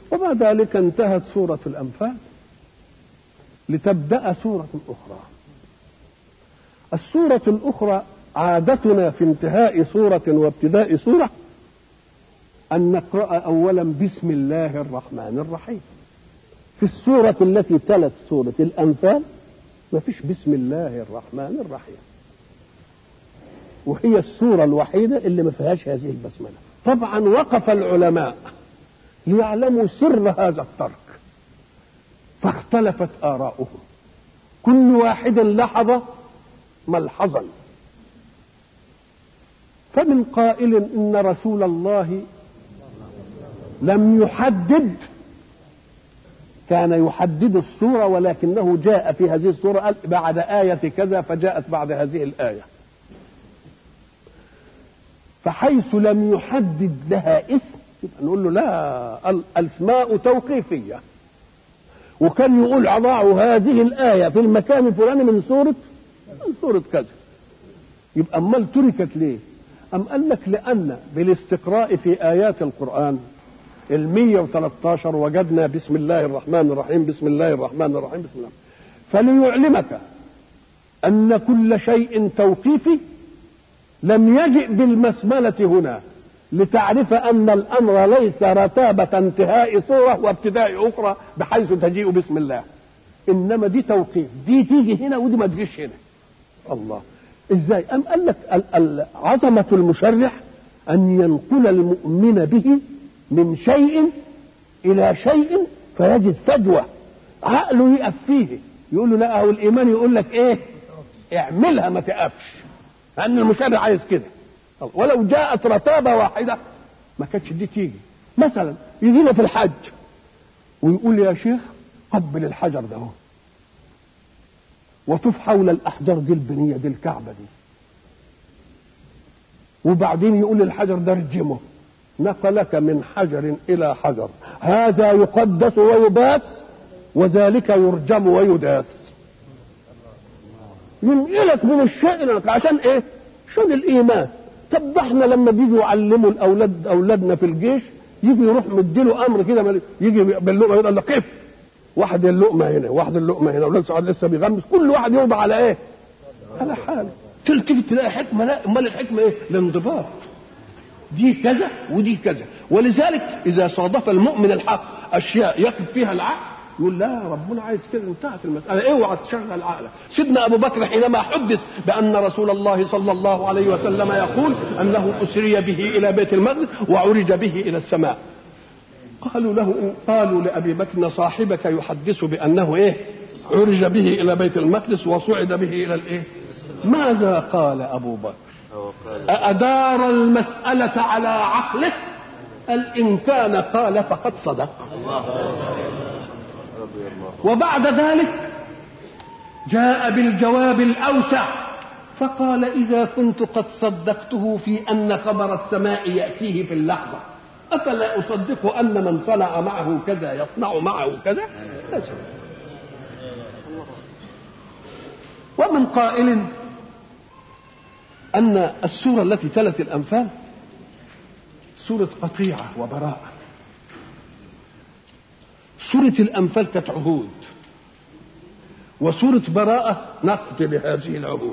وبعد ذلك انتهت سورة الأنفال لتبدأ سورة أخرى السورة الأخرى عادتنا في انتهاء سورة وابتداء سورة أن نقرأ أولا بسم الله الرحمن الرحيم في السورة التي تلت سورة الأنفال ما فيش بسم الله الرحمن الرحيم وهي السورة الوحيدة اللي ما فيهاش هذه البسملة طبعا وقف العلماء ليعلموا سر هذا الترك فاختلفت آراؤهم كل واحد لحظ ملحظا فمن قائل إن رسول الله لم يحدد كان يحدد السورة ولكنه جاء في هذه السورة قال بعد آية كذا فجاءت بعد هذه الآية فحيث لم يحدد لها اسم يبقى نقول له لا الأسماء توقيفية وكان يقول أضعوا هذه الآية في المكان الفلاني من سورة من سورة كذا يبقى أمال تركت ليه؟ أم قال لك لأن بالاستقراء في آيات القرآن ال 113 وجدنا بسم الله الرحمن الرحيم بسم الله الرحمن الرحيم بسم الله فليعلمك أن كل شيء توقيفي لم يجئ بالمسملة هنا لتعرف أن الأمر ليس رتابة انتهاء صورة وابتداء أخرى بحيث تجيء بسم الله إنما دي توقيف دي تيجي هنا ودي ما تجيش هنا الله ازاي أم قال لك عظمة المشرح أن ينقل المؤمن به من شيء إلى شيء فيجد فجوة عقله يقف فيه يقول له لا هو الإيمان يقول لك إيه اعملها ما تقفش لأن المشرع عايز كده ولو جاءت رتابة واحدة ما كانتش دي تيجي مثلا يجينا في الحج ويقول يا شيخ قبل الحجر ده هو وطوف حول الأحجار دي البنية دي الكعبة دي وبعدين يقول للحجر ده ارجمه نقلك من حجر إلى حجر هذا يقدس ويباس وذلك يرجم ويداس ينقلك من الشيء عشان ايه؟ عشان الايمان طب ده احنا لما بيجوا يعلموا الاولاد اولادنا في الجيش يجي يروح مديله امر كده يجي باللقمه يقول له قف واحد اللقمه هنا واحد اللقمه هنا ولاد سعاد لسه بيغمس كل واحد يوضع على ايه؟ على حاله تلتفت تلاقي حكمه لا امال الحكمه ايه؟ الانضباط دي كذا ودي كذا ولذلك اذا صادف المؤمن الحق اشياء يقف فيها العقل يقول لا ربنا عايز كده انتهت المسألة اوعى تشغل عقلك سيدنا أبو بكر حينما حدث بأن رسول الله صلى الله عليه وسلم يقول أنه أسري به إلى بيت المقدس وعرج به إلى السماء قالوا له قالوا لأبي بكر صاحبك يحدث بأنه إيه عرج به إلى بيت المقدس وصعد به إلى الإيه ماذا قال أبو بكر أدار المسألة على عقله قال إن كان قال فقد صدق وبعد ذلك جاء بالجواب الأوسع فقال إذا كنت قد صدقته في أن خبر السماء يأتيه في اللحظة أفلا أصدق أن من صنع معه كذا يصنع معه كذا ومن قائل أن السورة التي تلت الأنفال سورة قطيعة وبراءة سورة الأنفال كانت عهود وسورة براءة نقد لهذه العهود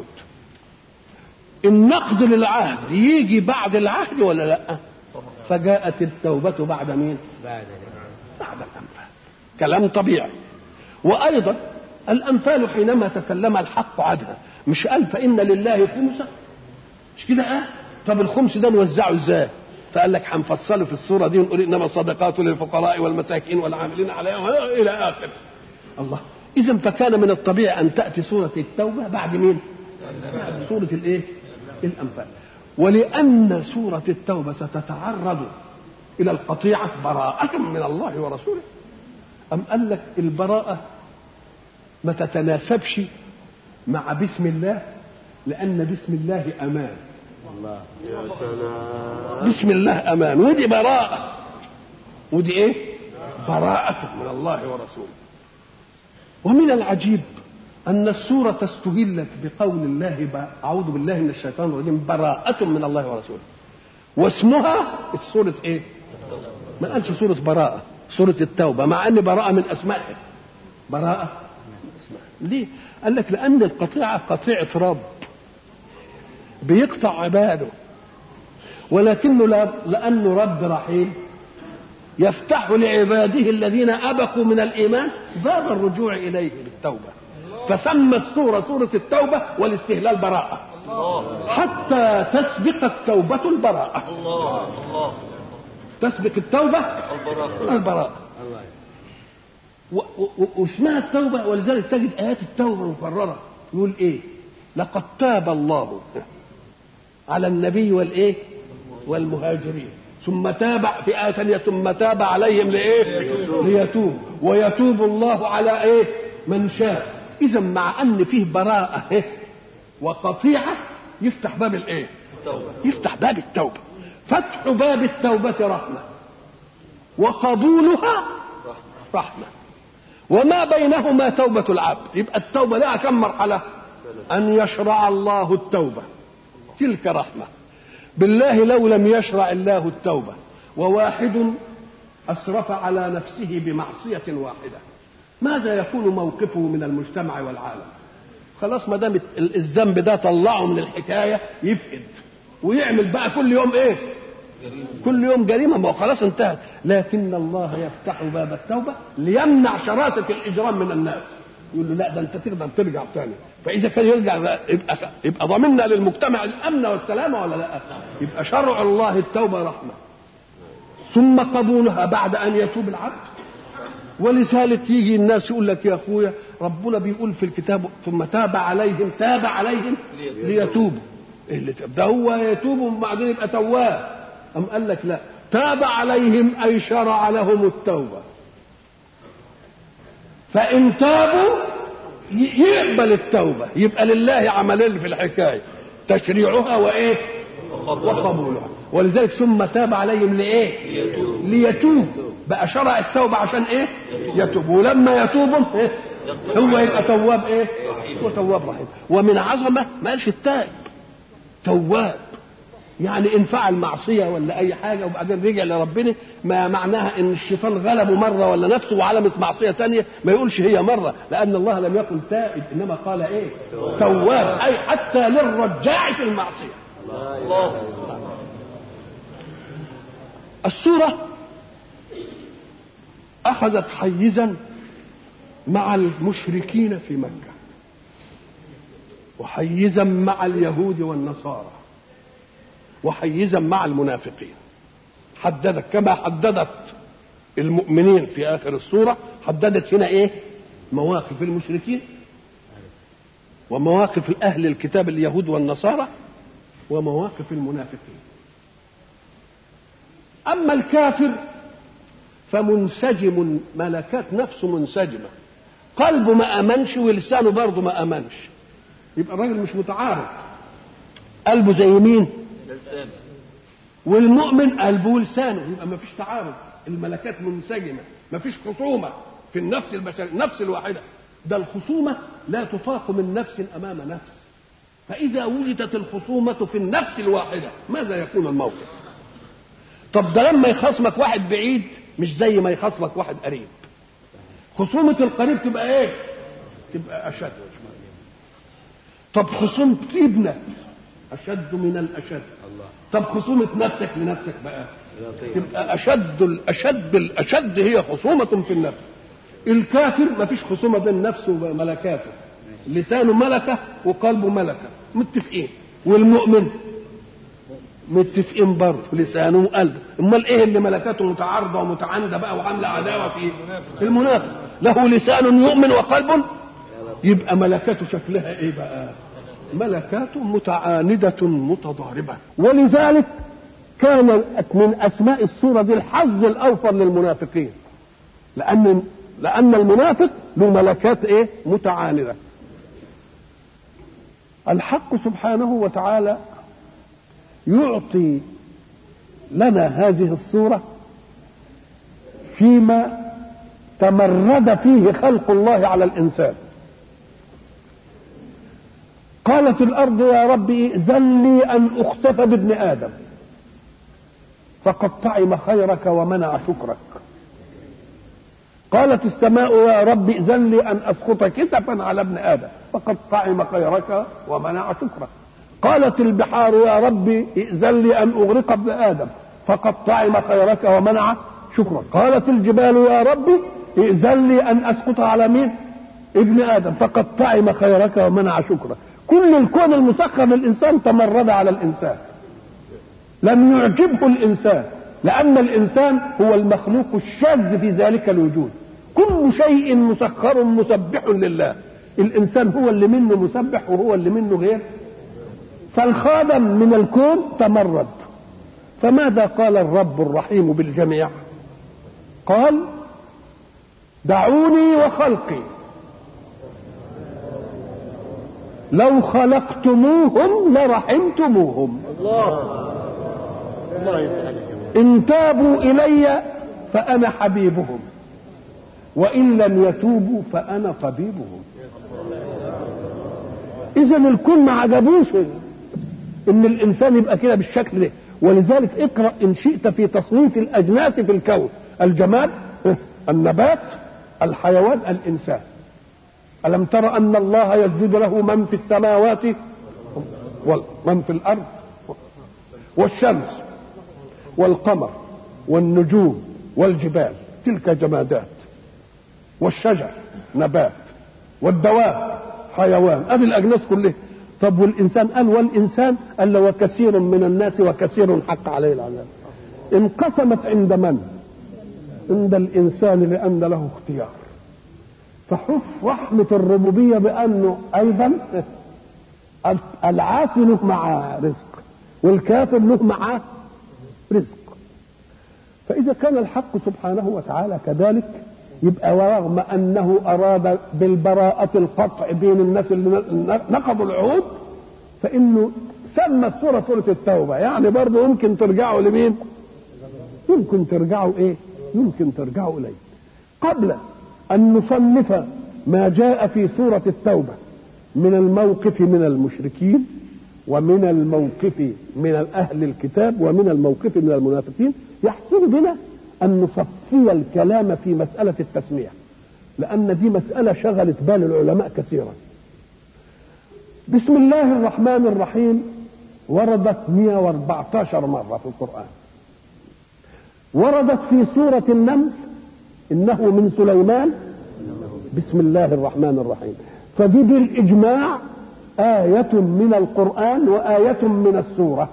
النقد للعهد يجي بعد العهد ولا لا فجاءت التوبة بعد مين بعد بعد الأنفال كلام طبيعي وأيضا الأنفال حينما تكلم الحق عنها مش قال فإن لله خمسة مش كده قال طب الخمس ده نوزعه ازاي فقال لك هنفصله في الصورة دي ونقول إنما الصدقات للفقراء والمساكين والعاملين عليها إلى آخر الله إذا فكان من الطبيعي أن تأتي سورة التوبة بعد مين؟ بعد سورة الإيه؟ الأنفال ولأن سورة التوبة ستتعرض إلى القطيعة براءة من الله ورسوله أم قال لك البراءة ما تتناسبش مع بسم الله لأن بسم الله أمان الله يا سلام بسم الله أمان ودي براءة ودي إيه؟ براءة من الله ورسوله ومن العجيب أن السورة استهلت بقول الله ب- أعوذ بالله من الشيطان الرجيم براءة من الله ورسوله واسمها السورة إيه؟ ما قالش سورة براءة سورة التوبة مع أن براءة من أسمائها براءة من أسمائها ليه؟ قال لك لأن القطيعة قطيعة رب بيقطع عباده ولكنه لا- لأنه رب رحيم يفتح لعباده الذين أبقوا من الإيمان باب الرجوع إليه بالتوبة فسمى السورة سورة التوبة والاستهلال براءة حتى تسبق التوبة البراءة الله الله تسبق التوبة البراءة البراءة و- و- واسمها التوبة ولذلك تجد آيات التوبة مكررة يقول إيه لقد تاب الله على النبي والإيه والمهاجرين ثم تاب في آية ثانية ثم تاب عليهم لإيه ليتوب ويتوب الله على إيه من شاء إذا مع أن فيه براءة إيه؟ وقطيعة يفتح باب الإيه التوبة يفتح باب التوبة فتح باب التوبة رحمة وقبولها رحمة وما بينهما توبة العبد يبقى التوبة لها كم مرحلة أن يشرع الله التوبة تلك رحمة بالله لو لم يشرع الله التوبة وواحد أسرف على نفسه بمعصية واحدة ماذا يكون موقفه من المجتمع والعالم خلاص ما دام الذنب ده طلعه من الحكايه يفقد ويعمل بقى كل يوم ايه؟ كل يوم جريمه ما هو خلاص انتهت لكن الله يفتح باب التوبه ليمنع شراسه الاجرام من الناس يقول له لا ده انت تقدر ترجع تاني فاذا كان يرجع بقى يبقى يبقى ضمننا للمجتمع الامن والسلامه ولا لا؟ يبقى شرع الله التوبه رحمه ثم قبولها بعد ان يتوب العبد ولذلك يجي الناس يقول لك يا اخويا ربنا بيقول في الكتاب ثم تاب عليهم تاب عليهم ليتوبوا إيه اللي تاب؟ ده هو يتوب وبعدين يبقى تواب أم قال لك لا تاب عليهم أي شرع لهم التوبة فإن تابوا ي- يقبل التوبة يبقى لله عملين في الحكاية تشريعها وإيه وقبولها ولذلك ثم تاب عليهم لإيه ليتوب ليتوب بقى شرع التوبة عشان ايه يتوب ولما يتوبوا إيه؟ هو يبقى تواب ايه هو تواب رحيم ومن عظمة ما قالش التائب تواب يعني ان فعل معصية ولا اي حاجة وبعدين رجع لربنا ما معناها ان الشيطان غلبه مرة ولا نفسه وعلمت معصية تانية ما يقولش هي مرة لان الله لم يقل تائب انما قال ايه تواب اي حتى للرجاع في المعصية الله السورة أخذت حيزا مع المشركين في مكة وحيزا مع اليهود والنصارى وحيزا مع المنافقين حددت كما حددت المؤمنين في آخر السورة حددت هنا إيه مواقف المشركين ومواقف أهل الكتاب اليهود والنصارى ومواقف المنافقين أما الكافر فمنسجم ملكات نفسه منسجمة قلبه ما أمنش ولسانه برضه ما أمنش يبقى الراجل مش متعارف قلبه زي مين لسان والمؤمن قلبه ولسانه يبقى ما فيش تعارض الملكات منسجمة ما فيش خصومة في النفس البشري النفس الواحدة ده الخصومة لا تطاق من نفس أمام نفس فإذا وجدت الخصومة في النفس الواحدة ماذا يكون الموقف طب ده لما يخاصمك واحد بعيد مش زي ما يخاصمك واحد قريب خصومة القريب تبقى ايه تبقى أشد طب خصومة ابنك أشد من الأشد الله طب خصومة نفسك لنفسك بقى لطيف تبقى أشد الأشد الأشد هي خصومة في النفس الكافر ما فيش خصومة بين نفسه وملكاته لسانه ملكة وقلبه ملكة متفقين والمؤمن متفقين برضه لسانه وقلبه امال ايه اللي ملكاته متعارضه ومتعانده بقى وعامله عداوه في المنافق له لسان يؤمن وقلب يبقى ملكاته شكلها ايه بقى ملكات متعاندة متضاربة ولذلك كانت من أسماء السورة دي الحظ الأوفر للمنافقين لأن لأن المنافق له ملكات إيه متعاندة الحق سبحانه وتعالى يعطي لنا هذه الصورة فيما تمرد فيه خلق الله على الإنسان قالت الأرض يا ربي ائذن لي أن أخسف بابن آدم فقد طعم خيرك ومنع شكرك قالت السماء يا رب ائذن لي ان اسقط كسفا على ابن ادم فقد طعم خيرك ومنع شكرك قالت البحار يا رب ائذن لي ان اغرق ابن ادم فقد طعم خيرك ومنع شكرك قالت الجبال يا رب ائذن لي ان اسقط على مين ابن ادم فقد طعم خيرك ومنع شكرك كل الكون المسخر للانسان تمرد على الانسان لم يعجبه الانسان لان الانسان هو المخلوق الشاذ في ذلك الوجود كل شيء مسخر مسبح لله الانسان هو اللي منه مسبح وهو اللي منه غير فالخادم من الكون تمرد فماذا قال الرب الرحيم بالجميع قال دعوني وخلقي لو خلقتموهم لرحمتموهم الله الله يفتح إن تابوا إلي فأنا حبيبهم وإن لم يتوبوا فأنا طبيبهم إذا الكل ما عجبوش إن الإنسان يبقى كده بالشكل ده ولذلك اقرأ إن شئت في تصنيف الأجناس في الكون الجماد النبات الحيوان الإنسان ألم تر أن الله يسجد له من في السماوات ومن في الأرض والشمس والقمر والنجوم والجبال تلك جمادات والشجر نبات والدواب حيوان ادي الاجناس كلها طب والانسان قال والانسان قال وكثير من الناس وكثير حق عليه العذاب انقسمت عند من عند الانسان لان له اختيار فحف رحمة الربوبية بأنه أيضا العاصي له معاه رزق والكافر له معاه رزق فإذا كان الحق سبحانه وتعالى كذلك يبقى ورغم أنه أراد بالبراءة القطع بين الناس اللي نقضوا العهود فإنه سمى السورة سورة التوبة يعني برضه يمكن ترجعوا لمين؟ يمكن ترجعوا إيه؟ يمكن ترجعوا إليه قبل أن نصنف ما جاء في سورة التوبة من الموقف من المشركين ومن الموقف من أهل الكتاب ومن الموقف من المنافقين يحسن بنا أن نصفي الكلام في مسألة التسمية لأن دي مسألة شغلت بال العلماء كثيرا بسم الله الرحمن الرحيم وردت 114 مرة في القرآن وردت في سورة النمل إنه من سليمان بسم الله الرحمن الرحيم فدي بالإجماع آية من القرآن وآية من السورة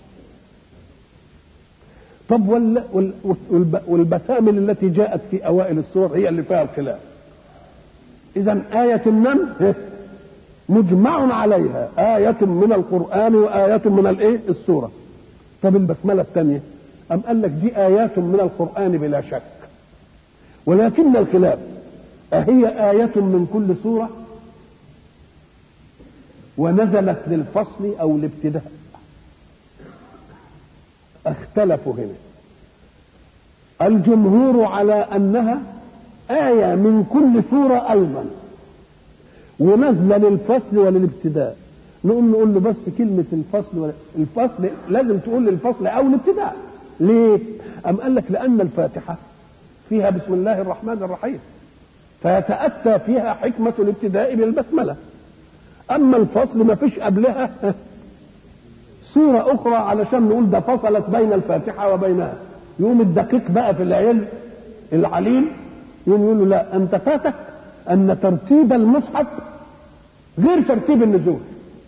طب وال وال والبسامل التي جاءت في أوائل السور هي اللي فيها الخلاف إذا آية النمل مجمع عليها آية من القرآن وآية من الإيه؟ السورة طب البسملة الثانية أم قال لك دي آيات من القرآن بلا شك ولكن الخلاف أهي آية من كل سورة ونزلت للفصل أو الابتداء اختلفوا هنا الجمهور على أنها آية من كل سورة أيضا ونزل للفصل وللابتداء نقوم نقول له بس كلمة الفصل ولا الفصل لازم تقول للفصل أو الابتداء ليه؟ أم قال لك لأن الفاتحة فيها بسم الله الرحمن الرحيم فيتأتى فيها حكمة الابتداء بالبسملة أما الفصل ما فيش قبلها سورة أخرى علشان نقول ده فصلت بين الفاتحة وبينها يوم الدقيق بقى في العلم العليم يوم يقول له لا أنت فاتك أن ترتيب المصحف غير ترتيب النزول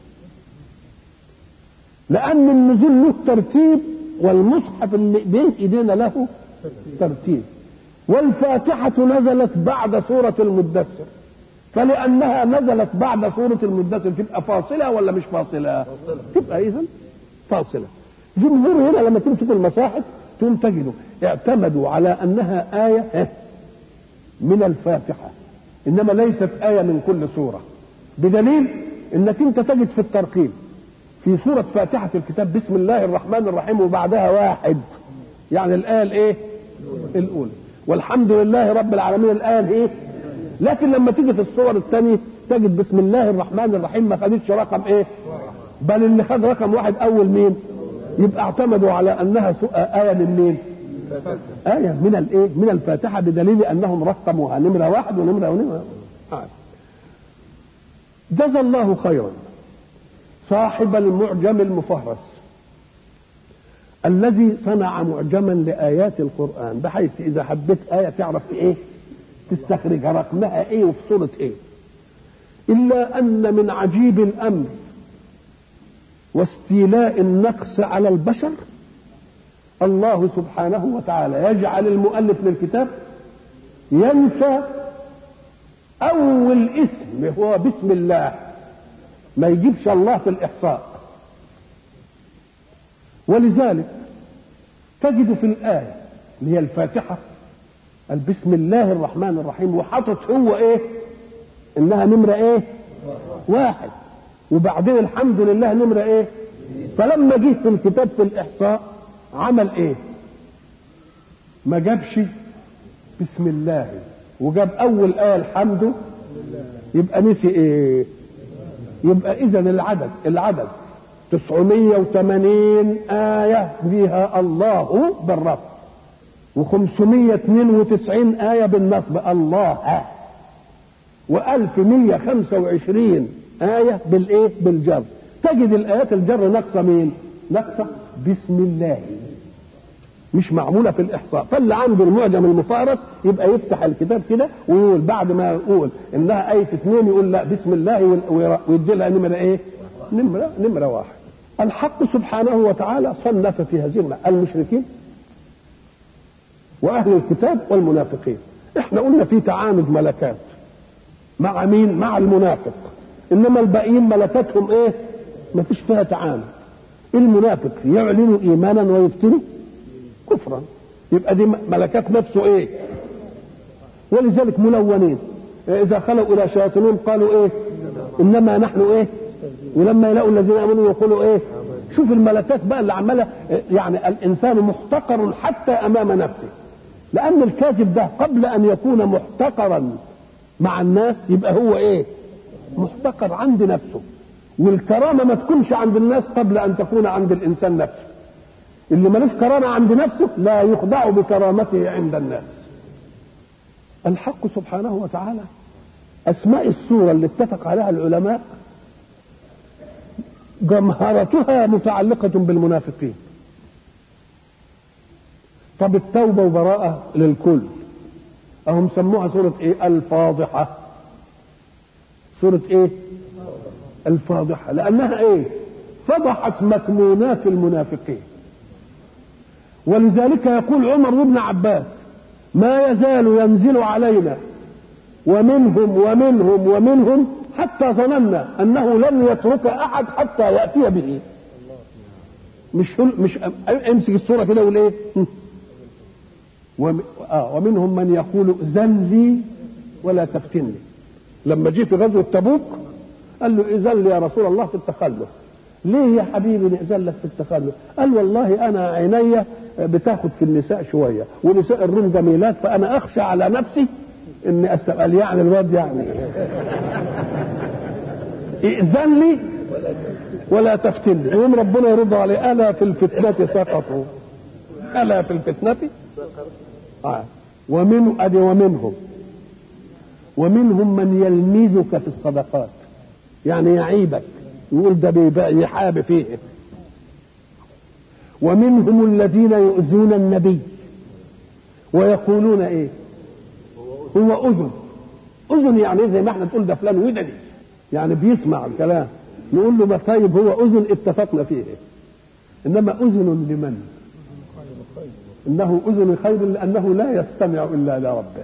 لأن النزول له ترتيب والمصحف اللي بين إيدينا له ترتيب والفاتحة نزلت بعد سورة المدثر فلأنها نزلت بعد سورة المدثر تبقى فاصلة ولا مش فاصلة؟ تبقى إذا فاصلة. جمهور هنا لما تمسكوا المصاحف تقوم تجدوا اعتمدوا على أنها آية من الفاتحة إنما ليست آية من كل سورة بدليل إنك أنت تجد في الترقيم في سورة فاتحة الكتاب بسم الله الرحمن الرحيم وبعدها واحد يعني الآية الإيه؟ الأولى والحمد لله رب العالمين الآية الإيه؟ لكن لما تيجي في الصور الثانية تجد بسم الله الرحمن الرحيم ما خدتش رقم ايه بل اللي خد رقم واحد اول مين يبقى اعتمدوا على انها آية من مين آية من الإيه؟ من الفاتحة بدليل أنهم رقموها نمرة واحد ونمرة ونمرة آه. جزى الله خيرا صاحب المعجم المفهرس الذي صنع معجما لآيات القرآن بحيث إذا حبيت آية تعرف إيه تستخرجها رقمها إيه وفي صورة إيه إلا أن من عجيب الأمر واستيلاء النقص على البشر الله سبحانه وتعالى يجعل المؤلف للكتاب ينسى أول اسم هو بسم الله ما يجيبش الله في الإحصاء ولذلك تجد في الآية اللي هي الفاتحة بسم الله الرحمن الرحيم وحاطط هو ايه انها نمرة ايه واحد وبعدين الحمد لله نمرة ايه فلما جه في الكتاب في الاحصاء عمل ايه ما جابش بسم الله وجاب اول ايه الحمد يبقى نسي ايه يبقى اذا العدد العدد 980 آية فيها الله بالرفع و592 آية بالنصب الله و1125 آية بالإيه؟ بالجر تجد الآيات الجر ناقصة مين؟ ناقصة بسم الله مش معمولة في الإحصاء فاللي عنده المعجم المفارس يبقى يفتح الكتاب كده ويقول بعد ما يقول إنها آية اثنين يقول لا بسم الله ويدي لها نمرة إيه؟ نمرة نمرة واحد الحق سبحانه وتعالى صنف في هذه المشركين واهل الكتاب والمنافقين احنا قلنا في تعاند ملكات مع مين مع المنافق انما الباقيين ملكاتهم ايه ما فيش فيها تعاند المنافق يعلن ايمانا ويبطن كفرا يبقى دي ملكات نفسه ايه ولذلك ملونين اذا خلوا الى شياطينهم قالوا ايه انما نحن ايه ولما يلاقوا الذين امنوا يقولوا ايه شوف الملكات بقى اللي عماله يعني الانسان محتقر حتى امام نفسه لان الكاذب ده قبل ان يكون محتقرا مع الناس يبقى هو ايه محتقر عند نفسه والكرامه ما تكونش عند الناس قبل ان تكون عند الانسان نفسه اللي ملوش كرامه عند نفسه لا يخضع بكرامته عند الناس الحق سبحانه وتعالى اسماء السوره اللي اتفق عليها العلماء جمهرتها متعلقة بالمنافقين طب التوبة وبراءة للكل أهم سموها سورة إيه الفاضحة سورة إيه الفاضحة لأنها إيه فضحت مكنونات المنافقين ولذلك يقول عمر بن عباس ما يزال ينزل علينا ومنهم ومنهم ومنهم حتى ظننا انه لن يترك احد حتى ياتي به مش مش امسك الصوره كده وقول ايه وم... آه ومنهم من يقول زن لي ولا تفتني لما جه في غزوه تبوك قال له اذن لي يا رسول الله في التخلف ليه يا حبيبي نأذن لك في التخلف قال والله انا عيني بتاخد في النساء شويه ونساء الروم جميلات فانا اخشى على نفسي اني اسال يعني الواد يعني ائذن لي ولا تفتني يوم ربنا يرد عليه الا في الفتنه سقطوا الا في الفتنه آه. ومن ادي ومنهم ومنهم من يلمزك في الصدقات يعني يعيبك يقول ده بيبقى يحاب فيه ومنهم الذين يؤذون النبي ويقولون ايه هو اذن اذن يعني زي ما احنا تقول ده فلان ودني يعني بيسمع الكلام نقول له ما طيب هو اذن اتفقنا فيه انما اذن لمن انه اذن خير لانه لا يستمع الا لربه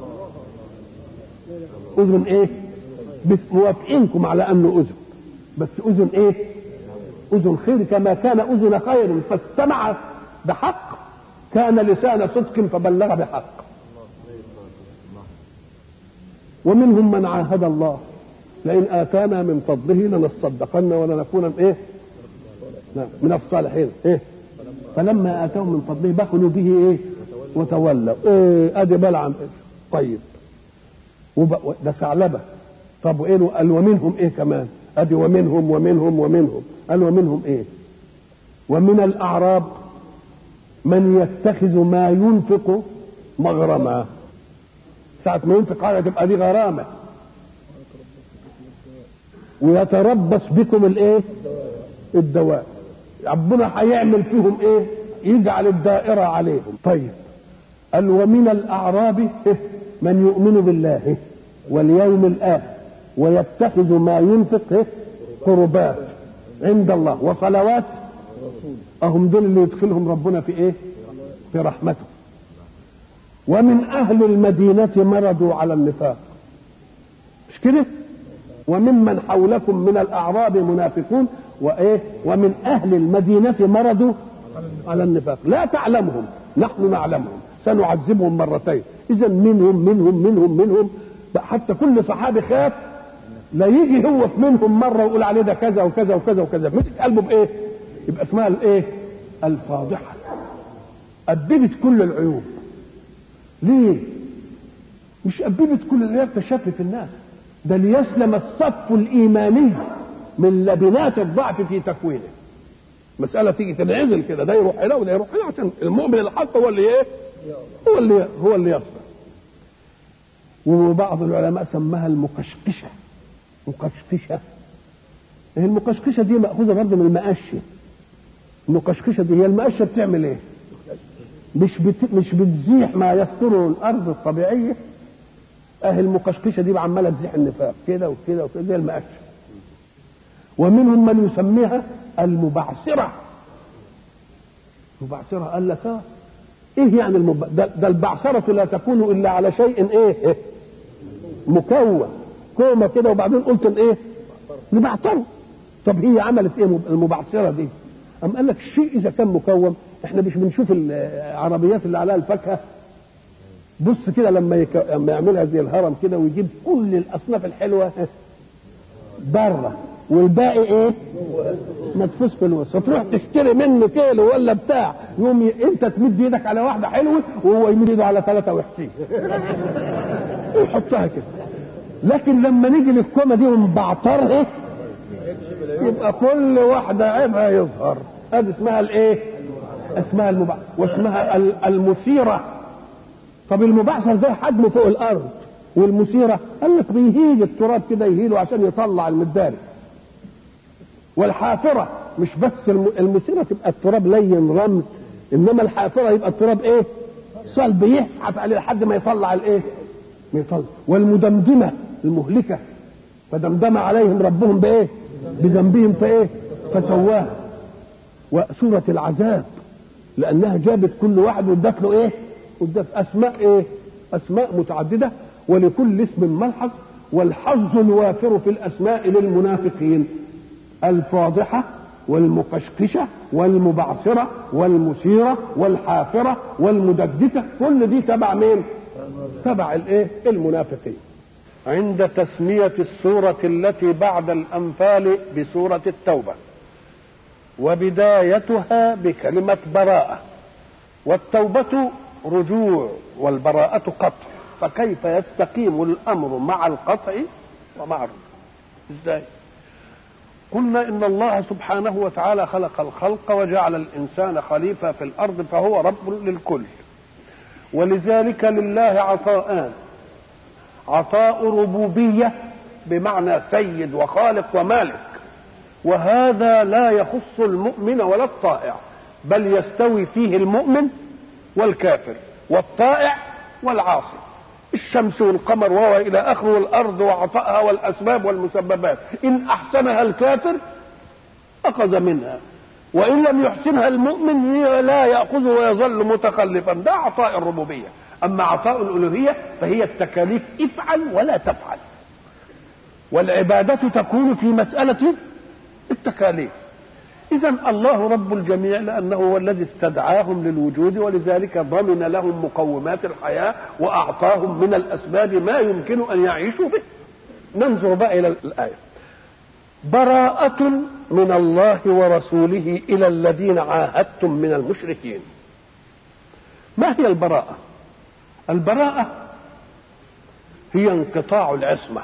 اذن ايه بس موافقينكم على انه اذن بس اذن ايه اذن خير كما كان اذن خير فاستمع بحق كان لسان صدق فبلغ بحق ومنهم من عاهد الله لئن اتانا من فضله لنصدقن ولنكون ايه من الصالحين ايه فلما اتاهم من فضله بخلوا به ايه وتولوا ايه ادي بلعم إيه؟ طيب وب... ده ثعلبه طب وايه قال ومنهم ايه كمان ادي ومنهم ومنهم ومنهم قال ومنهم ايه ومن الاعراب من يتخذ ما ينفق مغرما ساعة ما ينفق حاجة تبقى دي غرامة ويتربص بكم الايه الدواء ربنا هيعمل فيهم ايه يجعل الدائرة عليهم طيب قال ومن الأعراب من يؤمن بالله واليوم الآخر ويتخذ ما ينفق قربات عند الله وصلوات أهم دول اللي يدخلهم ربنا في إيه في رحمته ومن أهل المدينة مرضوا على النفاق مش كده وممن حولكم من الأعراب منافقون وإيه ومن أهل المدينة مرضوا على النفاق لا تعلمهم نحن نعلمهم سنعذبهم مرتين إذا منهم منهم منهم منهم حتى كل صحابي خاف لا يجي هو في منهم مره ويقول عليه ده كذا وكذا وكذا وكذا مسك قلبه بايه؟ يبقى اسمها الايه؟ الفاضحه أببت كل العيوب ليه؟ مش أببت كل العيوب تشفف الناس ده ليسلم الصف الإيماني من لبنات الضعف في تكوينه مسألة تيجي تنعزل كده ده يروح هنا وده يروح هنا عشان المؤمن الحق هو اللي ايه؟ هو اللي هو اللي يصبر وبعض العلماء سماها المقشقشه مقشقشه هي المقشقشه دي ماخوذه برضه من المقشه المقشقشه دي هي المقشه بتعمل ايه مش بت... مش بتزيح ما يستر الارض الطبيعيه اهي المقشقشه دي عماله تزيح النفاق كده وكده وكده زي المقشه ومنهم من يسميها المبعثره مبعثره قال لك اه ايه يعني المب... ده, ده البعثره لا تكون الا على شيء ايه مكون كومه كده وبعدين قلت ايه نبعثره طب هي عملت ايه المبعثره دي أم قال لك الشيء اذا كان مكون احنا مش بنشوف العربيات اللي عليها الفاكهه بص كده لما يك... لما يعملها زي الهرم كده ويجيب كل الاصناف الحلوه بره والباقي ايه مدفوس في الوسط فتروح تشتري منه كيلو ولا بتاع يوم ي... انت تمد ايدك على واحده حلوه وهو يمد ايده على ثلاثه وحشين يحطها كده لكن لما نيجي للكومه دي ونبعترها يبقى كل واحده عيبها يظهر هذه اسمها الايه اسمها المبع... واسمها المثيره طب المبعثر ده حجمه فوق الارض والمثيره قال لك بيهيج التراب كده يهيله عشان يطلع المداري والحافره مش بس المثيره تبقى التراب لين رمل انما الحافره يبقى التراب ايه صلب يحف عليه لحد ما يطلع الايه ما يطلع والمدمدمه المهلكه فدمدم عليهم ربهم بايه بذنبهم فايه فسواها وسوره العذاب لانها جابت كل واحد وادت له ايه وادت اسماء ايه اسماء متعدده ولكل اسم ملحظ والحظ الوافر في الاسماء للمنافقين الفاضحه والمقشقشه والمبعثره والمثيره والحافره والمددكه كل دي تبع مين تبع الايه المنافقين عند تسميه السوره التي بعد الانفال بسوره التوبه وبدايتها بكلمه براءه والتوبه رجوع والبراءه قطع فكيف يستقيم الامر مع القطع ومع الرجوع ازاي قلنا ان الله سبحانه وتعالى خلق الخلق وجعل الانسان خليفه في الارض فهو رب للكل ولذلك لله عطاءان عطاء ربوبيه بمعنى سيد وخالق ومالك وهذا لا يخص المؤمن ولا الطائع بل يستوي فيه المؤمن والكافر والطائع والعاصي الشمس والقمر وهو الى اخره والارض وعطائها والاسباب والمسببات ان احسنها الكافر اخذ منها وان لم يحسنها المؤمن لا ياخذ ويظل متخلفا ده عطاء الربوبيه اما عطاء الالوهيه فهي التكاليف افعل ولا تفعل والعباده تكون في مساله التكاليف إذا الله رب الجميع لأنه هو الذي استدعاهم للوجود ولذلك ضمن لهم مقومات الحياة وأعطاهم من الأسباب ما يمكن أن يعيشوا به ننظر بقى إلى الآية براءة من الله ورسوله إلى الذين عاهدتم من المشركين ما هي البراءة البراءة هي انقطاع العصمة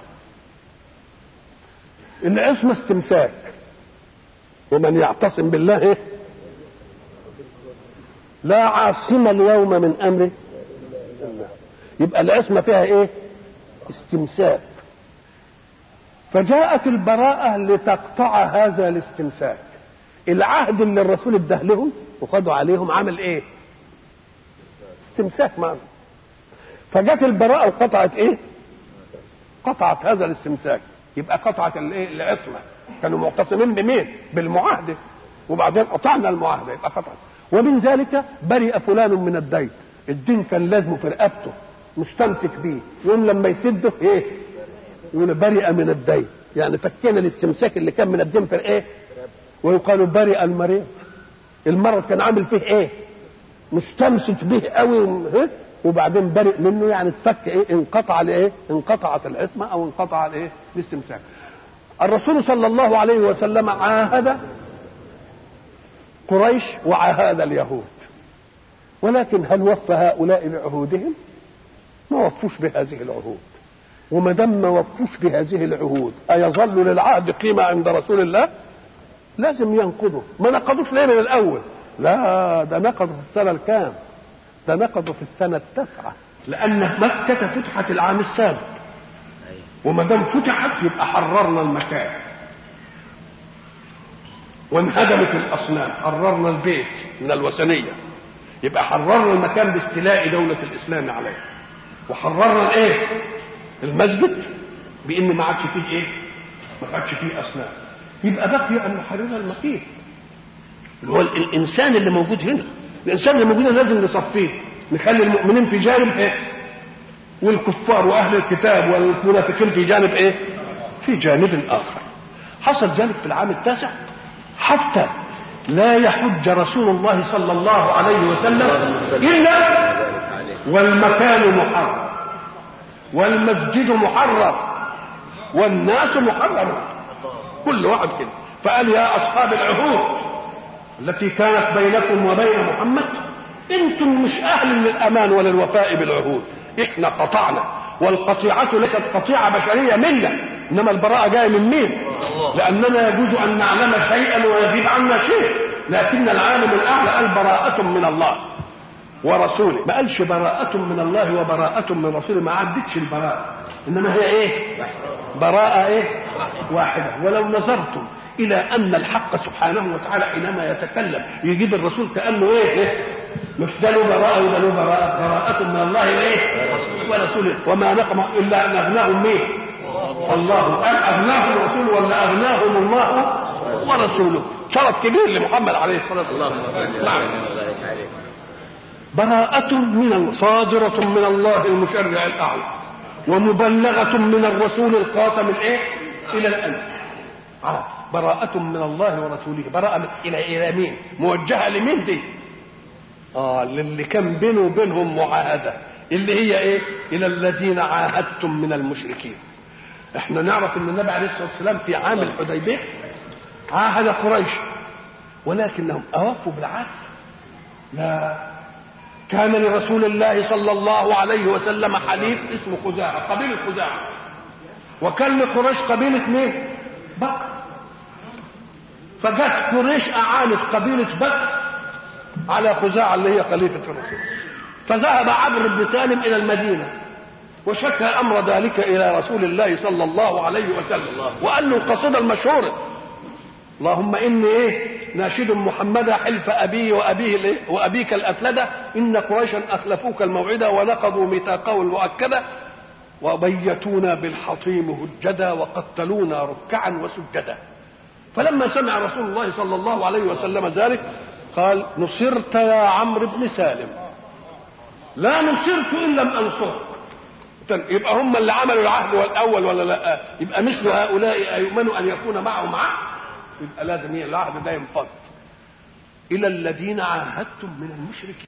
العصمة استمساك ومن يعتصم بالله لا عاصم اليوم من امر الله يبقى العصمه فيها ايه استمساك فجاءت البراءة لتقطع هذا الاستمساك العهد اللي الرسول اداه لهم وخدوا عليهم عمل ايه استمساك معهم فجت البراءة وقطعت ايه قطعت هذا الاستمساك يبقى قطعت الايه العصمة كانوا معتصمين بمين بالمعاهدة وبعدين قطعنا المعاهدة يبقى قطعت ومن ذلك برئ فلان من الدين الدين كان لازمه في رقبته مستمسك بيه يوم لما يسده ايه يقول برئ من الدين يعني فكينا الاستمساك اللي كان من الدين في ايه ويقال برئ المريض المرض كان عامل فيه ايه مستمسك به قوي وبعدين برئ منه يعني تفك ايه انقطع الايه انقطعت العصمه او انقطع الايه الاستمساك الرسول صلى الله عليه وسلم عاهد قريش وعاهد اليهود ولكن هل وفى هؤلاء بعهودهم ما وفوش بهذه العهود وما دام ما وفوش بهذه العهود أيظل للعهد قيمة عند رسول الله؟ لازم ينقضوا ما نقضوش ليه من الأول؟ لا ده نقضوا في السنة الكام؟ ده نقضوا في السنة التاسعة لأن مكة فتحت العام السابق وما دام فتحت يبقى حررنا المكان وانهدمت الأصنام حررنا البيت من الوثنية يبقى حررنا المكان باستيلاء دولة الإسلام عليه وحررنا الايه؟ المسجد بان ما عادش فيه ايه؟ ما عادش فيه اصنام يبقى بقي ان نحرر المكين اللي هو الانسان اللي موجود هنا الانسان اللي موجود هنا لازم نصفيه نخلي المؤمنين في جانب ايه؟ والكفار واهل الكتاب والمنافقين في جانب ايه؟ في جانب اخر حصل ذلك في العام التاسع حتى لا يحج رسول الله صلى الله عليه وسلم الا والمكان محرم والمسجد محرم والناس محرمون كل واحد كده فقال يا اصحاب العهود التي كانت بينكم وبين محمد انتم مش اهل للامان ولا الوفاء بالعهود احنا قطعنا والقطيعة ليست قطيعة بشرية منا انما البراءة جاية من مين لاننا يجوز ان نعلم شيئا ويغيب عنا شيء لكن العالم الاعلى قال براءة من الله ورسوله ما قالش براءة من الله وبراءة من رسوله ما عدتش البراءة انما هي ايه براءة ايه واحدة ولو نظرتم الى ان الحق سبحانه وتعالى حينما يتكلم يجيب الرسول كانه ايه, إيه؟ مش ده له براءة وده له براءة براءة من الله ايه ورسوله وما نقم الا ان اغناهم مين الله قال اغناهم الرسول ولا اغناهم الله ورسوله شرف كبير لمحمد عليه الصلاه والسلام نعم براءة من صادرة من الله المشرع الأعلى ومبلغة من الرسول القاتم الإيه؟ إلى الألف آه. براءة من الله ورسوله براءة من إلى إلى مين؟ موجهة لمين دي؟ آه للي كان بينه وبينهم معاهدة اللي هي إيه؟ إلى الذين عاهدتم من المشركين. إحنا نعرف إن النبي عليه الصلاة والسلام في عام الحديبية عاهد قريش ولكنهم أوفوا بالعهد؟ لا كان لرسول الله صلى الله عليه وسلم حليف اسمه خزاعة قبيلة خزاعة وكان لقريش قبيلة مين؟ بكر فجت قريش أعانت قبيلة بكر على خزاعة اللي هي خليفة الرسول فذهب عمرو بن سالم إلى المدينة وشكى أمر ذلك إلى رسول الله صلى الله عليه وسلم وقال له القصيدة المشهورة اللهم اني ايه ناشد محمدا حلف ابي وابيه الايه وابيك الافلده ان قريشا اخلفوك الموعده ونقضوا ميثاقه المؤكده وبيتونا بالحطيم هجدا وقتلونا ركعا وسجدا فلما سمع رسول الله صلى الله عليه وسلم ذلك قال نصرت يا عمرو بن سالم لا نصرت ان لم انصرك يبقى هم اللي عملوا العهد والاول ولا لا يبقى مثل هؤلاء ايؤمنوا ان يكون معهم عهد يبقى لازم العهد ده ينفض الى الذين عاهدتم من المشركين